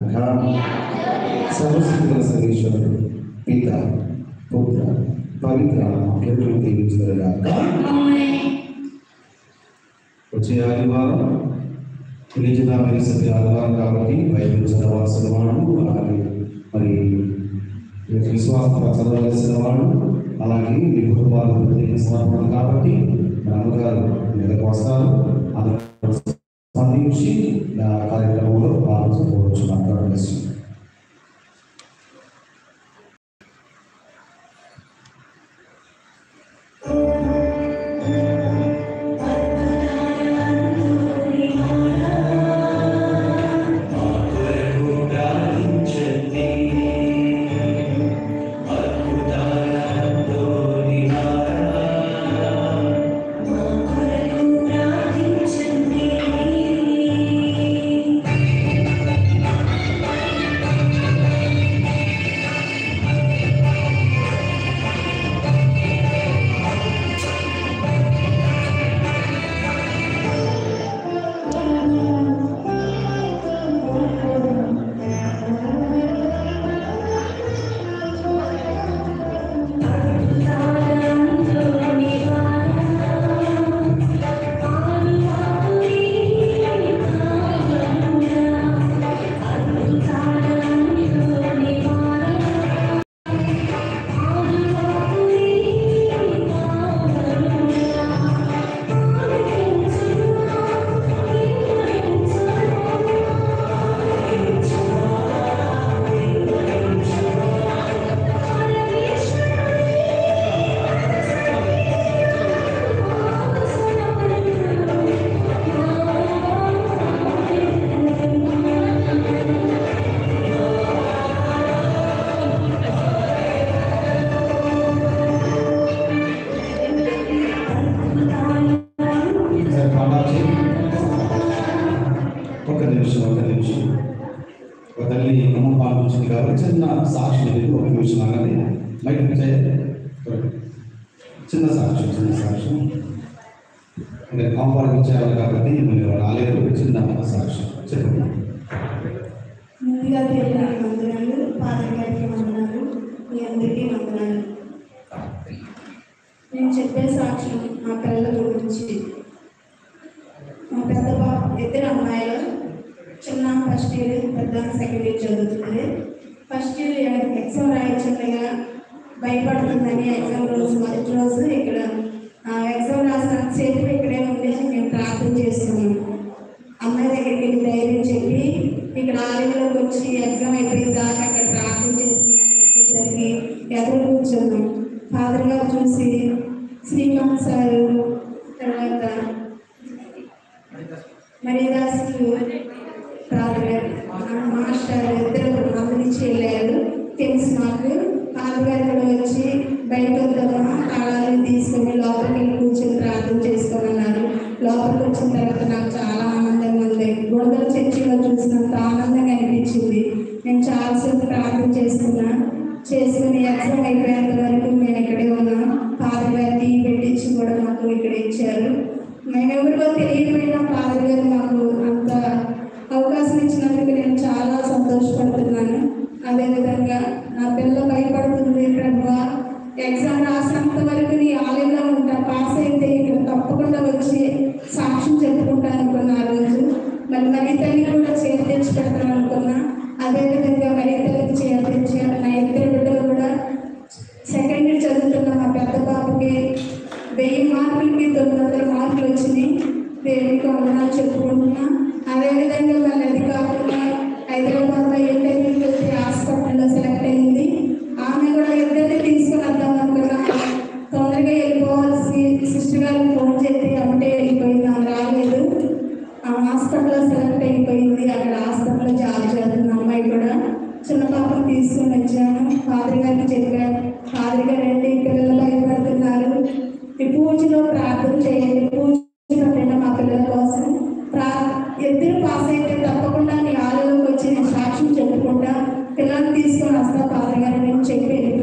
సర్వశక్తుల సర్వేశ్వరుడు పిత పుత్ర పవిత్ర పేరు దీవించగలగాక వచ్చే ఆదివారం నిలిచిన మెరిసే ఆదివారం కాబట్టి బైబిల్ చదవాల్సిన వాడు అలాగే మరి విశ్వాస చదవలసిన వాడు అలాగే మీ కుటుంబాలు ప్రత్యేక సమర్పణ కాబట్టి మన అమ్మగారు నెలకు వస్తారు అందరూ స్పందించి ఆ కార్యక్రమంలో పాల్గొనవచ్చు మాట్లాడవచ్చు ఒకసారి పాడాలి ఒక నిమిషం ఒక నిమిషం ఒక తల్లి అమ్మ పాల్గొంచింది కాబట్టి చిన్న సాక్షి అనేది ఒక నిమిషం ఆగది బయటకు చేయాలి చిన్న సాక్ష్యం చిన్న సాక్ష్యం ఇంకా కాంపౌండ్ చేయాలి కాబట్టి మీరు రాలేదు చిన్న సాక్ష్యం చెప్పండి ముందుగా దేవునికి వందనాలు పాదం గారికి వందనాలు మీ అందరికీ వందనాలు నేను చెప్పే సాక్ష్యం మా పిల్లల గురించి మా పెద్ద బాబు ఇద్దరు అమ్మాయిలు చిన్న ఫస్ట్ ఇయర్ పెద్ద సెకండ్ ఇయర్ చదువుతుంది ఫస్ట్ ఇయర్ ఎగ్జామ్ రాయించగా భయపడుతుందని ఎగ్జామ్ రోజు మొదటి రోజు ఇక్కడ ఆ ఎగ్జామ్ రాసిన సేపు ఇక్కడే ఉండి మేము ప్రార్థన చేస్తున్నాము అమ్మాయి దగ్గరికి వెళ్ళి ధైర్యం చెప్పి ఇక్కడ ఆలయంలోకి వచ్చి ఎగ్జామ్ అయిపోయిన దాకా అక్కడ ప్రార్థన చేస్తున్నాం వచ్చేసరికి ఎదురు కూర్చున్నాం ఫాదర్ గారు చూసి శ్రీకాంత్ సారు తర్వాత మరీదాస్ ఫాదర్ గారు మా మాస్టర్ ఇద్దరు గమనించి వెళ్ళారు తెలుసు మాకు ఫాదర్ గారు కూడా వచ్చి బయట వద్దామా తాళాలను తీసుకొని లోపలికి వెళ్ళి కూర్చొని ప్రార్థన చేసుకోమన్నారు లోపలికి వచ్చిన తర్వాత నాకు చాలా ఆనందంగా ఉంది గొడవల చర్చిలో చూసినంత ఆనందంగా అనిపించింది నేను చాలాసేపు ప్రార్థన చేస్తున్నా చేసుకుని ఎగ్జామ్ అయిపోయేంత వరకు నేను ఇక్కడే ఉన్నా ఫాదర్ గారు టీ పెట్టించి కూడా మాకు ఇక్కడ ఇచ్చారు మేము ఎవరికో తెలియకపోయినా ఫాదర్ గారు మాకు అంత అవకాశం ఇచ్చినందుకు నేను చాలా సంతోషపడుతున్నాను అదేవిధంగా నా పిల్ల భయపడుతుంది ప్రభు ఎగ్జామ్ రాసినంత వరకు నీ ఆలయంలో ఉంటా పాస్ అయితే ఇక్కడ తప్పకుండా వచ్చి సాక్ష్యం చెప్పుకుంటా అనుకున్నా ఆ రోజు మరి మరి తల్లి కూడా చేర్పించి పెడతాను అనుకున్నా అదేవిధంగా మరి తల్లికి చేర్పించారు నా ఇద్దరు బిడ్డలు కూడా సెకండ్ ఇయర్ చదువుతున్న మా పెద్ద పాపకి వెయ్యి మార్కులకి తొమ్మిది వందల మార్కులు వచ్చినాయి దేవునికి వందనాలు చెప్పుకుంటున్నా అదేవిధంగా మళ్ళీ అది కాకుండా హైదరాబాద్లో ఇంటర్వ్యూకి వచ్చి హాస్పిటల్లో సెలెక్ట్ అయింది ఆమె కూడా ఇద్దరిని తీసుకుని వద్దాం అనుకున్నా తొందరగా వెళ్ళిపోవాల్సి సిస్టర్ గారికి ఫోన్ చేసి అంటే వెళ్ళిపోయింది ఆమె రాలేదు ఆ హాస్పిటల్లో సెలెక్ట్ అయిపోయింది అక్కడ హాస్పిటల్లో జాబ్ చేస్తున్న అమ్మాయి కూడా చిన్న పాపను తీసుకొని వచ్చాను ఫాదర్ గారికి చెప్పాను ఫాదర్ గారు రండి పిల్లలు భయపడుతున్నారు ఈ పూజలో ప్రార్థన చేయండి పూజలో రండి మా పిల్లల కోసం ప్రా ఇద్దరు పాస్ అయితే తప్పకుండా నీ ఆలయంలోకి వచ్చి నేను సాక్ష్యం చెప్పుకుంటా పిల్లల్ని తీసుకొని వస్తా ఫాదర్ గారు నేను చెప్పి